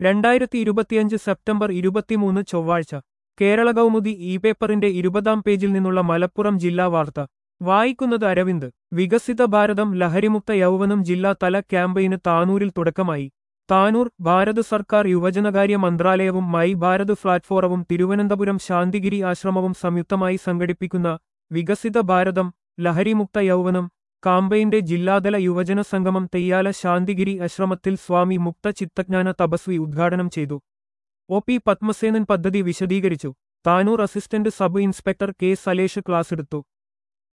രണ്ടായിരത്തി ഇരുപത്തിയഞ്ച് സെപ്റ്റംബർ ഇരുപത്തിമൂന്ന് ചൊവ്വാഴ്ച കേരള കൗമുദി ഇ പേപ്പറിന്റെ ഇരുപതാം പേജിൽ നിന്നുള്ള മലപ്പുറം ജില്ലാ വാർത്ത വായിക്കുന്നത് അരവിന്ദ് വികസിത ഭാരതം ലഹരിമുക്ത യൗവനം ജില്ലാ തല ക്യാമ്പയിന് താനൂരിൽ തുടക്കമായി താനൂർ ഭാരത് സർക്കാർ യുവജനകാര്യ മന്ത്രാലയവും മൈ ഭാരത് പ്ലാറ്റ്ഫോറവും തിരുവനന്തപുരം ശാന്തിഗിരി ആശ്രമവും സംയുക്തമായി സംഘടിപ്പിക്കുന്ന വികസിത ഭാരതം ലഹരിമുക്ത യൗവനം കാമ്പയിന്റെ ജില്ലാതല യുവജന സംഗമം തെയ്യാല ശാന്തിഗിരി ആശ്രമത്തിൽ സ്വാമി മുക്ത ചിത്തജ്ഞാന തപസ്വി ഉദ്ഘാടനം ചെയ്തു ഒ പി പത്മസേനൻ പദ്ധതി വിശദീകരിച്ചു Tanur assistant sub inspector K Salesh ക്ലാസെടുത്തു